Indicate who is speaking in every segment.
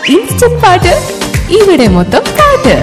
Speaker 1: instant പാട്ട് ഇവിടെ മൊത്തം പാട്ട്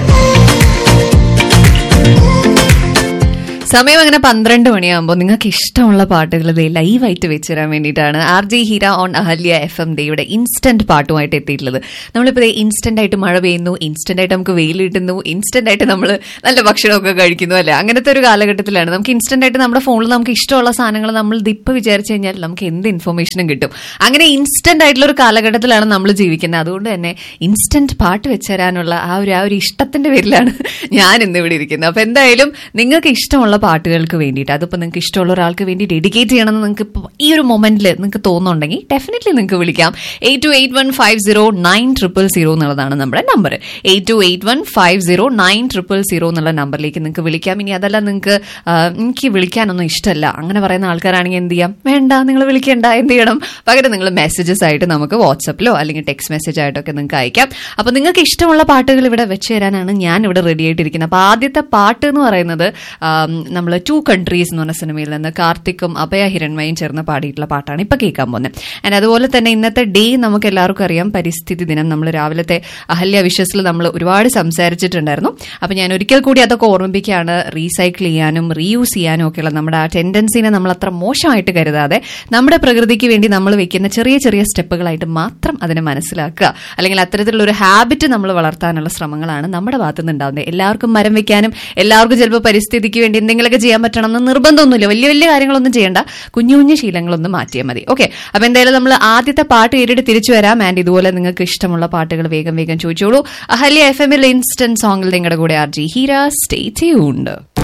Speaker 1: സമയം അങ്ങനെ പന്ത്രണ്ട് മണിയാകുമ്പോൾ നിങ്ങൾക്ക് ഇഷ്ടമുള്ള പാട്ടുകൾ ദേ ലൈവായിട്ട് വെച്ച് തരാൻ വേണ്ടിയിട്ടാണ് R J Heera on Ahalya F M ഡേയുടെ ഇൻസ്റ്റന്റ് പാട്ടുമായിട്ട് എത്തിയിട്ടുള്ളത് നമ്മളിപ്പോൾ ദേ ഇൻസ്റ്റന്റ് ആയിട്ട് മഴ പെയ്യുന്നു ഇൻസ്റ്റന്റ് ആയിട്ട് നമുക്ക് വെയിൽ കിട്ടുന്നു ഇൻസ്റ്റന്റ് ആയിട്ട് നമ്മൾ നല്ല ഭക്ഷണമൊക്കെ കഴിക്കുന്നു അല്ലേ അങ്ങനത്തെ ഒരു കാലഘട്ടത്തിലാണ് നമുക്ക് ഇൻസ്റ്റന്റ് ആയിട്ട് നമ്മുടെ ഫോണിൽ നമുക്ക് ഇഷ്ടമുള്ള സാധനങ്ങൾ നമ്മൾ ദിപ്പ് വിചാരിച്ചു കഴിഞ്ഞാൽ നമുക്ക് എന്ത് ഇൻഫർമേഷനും കിട്ടും അങ്ങനെ ഇൻസ്റ്റന്റ് ആയിട്ടുള്ള ഒരു കാലഘട്ടത്തിലാണ് നമ്മൾ ജീവിക്കുന്നത് അതുകൊണ്ട് തന്നെ ഇൻസ്റ്റന്റ് പാട്ട് വെച്ച് തരാനുള്ള ആ ഒരു ആ ഒരു ഇഷ്ടത്തിന്റെ പേരിലാണ് ഞാൻ ഇന്ന് ഇവിടെ ഇരിക്കുന്നത് അപ്പൊ എന്തായാലും നിങ്ങൾക്ക് ഇഷ്ടമുള്ള പാട്ടുകൾക്ക് വേണ്ടിയിട്ട് അതിപ്പോൾ നിങ്ങൾക്ക് ഇഷ്ടമുള്ള ഒരാൾക്ക് വേണ്ടി ഡെഡിക്കേറ്റ് ചെയ്യണമെന്ന് നിങ്ങൾക്ക് ഇപ്പോൾ ഈ ഒരു മൊമെന്റിൽ നിങ്ങൾക്ക് തോന്നുന്നുണ്ടെങ്കിൽ ഡെഫിനറ്റ്ലി നിങ്ങൾക്ക് വിളിക്കാം eight two eight one five zero nine triple zero എന്നുള്ളതാണ് നമ്മുടെ number eight two eight one five zero nine triple zero എന്നുള്ള നമ്പറിലേക്ക് നിങ്ങൾക്ക് വിളിക്കാം ഇനി അതല്ല നിങ്ങൾക്ക് ആ, എനിക്ക് വിളിക്കാനൊന്നും ഇഷ്ടമല്ല അങ്ങനെ പറയുന്ന ആൾക്കാരാണെങ്കിൽ എന്ത് ചെയ്യാം വേണ്ട നിങ്ങൾ വിളിക്കേണ്ട എന്ത് ചെയ്യണം പകരം നിങ്ങൾ മെസ്സേജസ് ആയിട്ട് നമുക്ക് വാട്സപ്പിലോ അല്ലെങ്കിൽ ടെക്സ്റ്റ് മെസ്സേജ് ആയിട്ടൊക്കെ നിങ്ങൾക്ക് അയക്കാം അപ്പൊ നിങ്ങൾക്ക് ഇഷ്ടമുള്ള പാട്ടുകൾ ഇവിടെ വെച്ച് തരാനാണ് ഞാൻ ഇവിടെ റെഡി ആയിട്ടിരിക്കുന്നത് അപ്പൊ ആദ്യത്തെ പാട്ട് എന്ന് പറയുന്നത് നമ്മൾ ടു കൺട്രീസ് എന്ന് പറഞ്ഞ സിനിമയിൽ നിന്ന് കാർത്തിക്കും അഭയ ഹിരൺമയും ചേർന്ന് പാടിയിട്ടുള്ള പാട്ടാണ് ഇപ്പൊ കേൾക്കാൻ പോകുന്നത് ആൻഡ് അതുപോലെ തന്നെ ഇന്നത്തെ ഡേ നമുക്ക് എല്ലാവർക്കും അറിയാം പരിസ്ഥിതി ദിനം നമ്മൾ രാവിലത്തെ അഹല്യ വിഷസിൽ നമ്മൾ ഒരുപാട് സംസാരിച്ചിട്ടുണ്ടായിരുന്നു അപ്പൊ ഞാൻ ഒരിക്കൽ കൂടി അതൊക്കെ ഓർമ്മിപ്പിക്കുകയാണ് റീസൈക്കിൾ ചെയ്യാനും റീയൂസ് ചെയ്യാനും ഒക്കെയുള്ള നമ്മുടെ ആ ടെൻഡൻസിനെ നമ്മൾ അത്ര മോശമായിട്ട് കരുതാതെ നമ്മുടെ പ്രകൃതിക്ക് വേണ്ടി നമ്മൾ വെക്കുന്ന ചെറിയ ചെറിയ സ്റ്റെപ്പുകളായിട്ട് മാത്രം അതിനെ മനസ്സിലാക്കുക അല്ലെങ്കിൽ അത്തരത്തിലുള്ള ഒരു ഹാബിറ്റ് നമ്മൾ വളർത്താനുള്ള ശ്രമങ്ങളാണ് നമ്മുടെ ഭാഗത്തു നിന്ന് ഉണ്ടാവുന്നത് എല്ലാവർക്കും മരം വെക്കാനും എല്ലാവർക്കും ചിലപ്പോൾ പരിസ്ഥിതിക്ക് വേണ്ടി എന്തെങ്കിലുമൊക്കെ ചെയ്യാൻ പറ്റണം എന്ന് നിർബന്ധമൊന്നുമില്ല വലിയ വലിയ കാര്യങ്ങളൊന്നും ചെയ്യേണ്ട കുഞ്ഞു കുഞ്ഞു ശീലങ്ങളൊന്നും മാറ്റിയാൽ മതി ഓക്കെ അപ്പൊ എന്തായാലും നമ്മൾ ആദ്യത്തെ പാട്ട് കേട്ടിട്ട് തിരിച്ചു വരാം ആൻഡ് ഇതുപോലെ നിങ്ങൾക്ക് ഇഷ്ടമുള്ള പാട്ടുകൾ വേഗം വേഗം ചോദിച്ചോളൂ അഹല്യ എഫ് എമ്മിൽ ഇൻസ്റ്റന്റ് സോങ്ങിൽ നിങ്ങളുടെ കൂടെ R J Heera stay tuned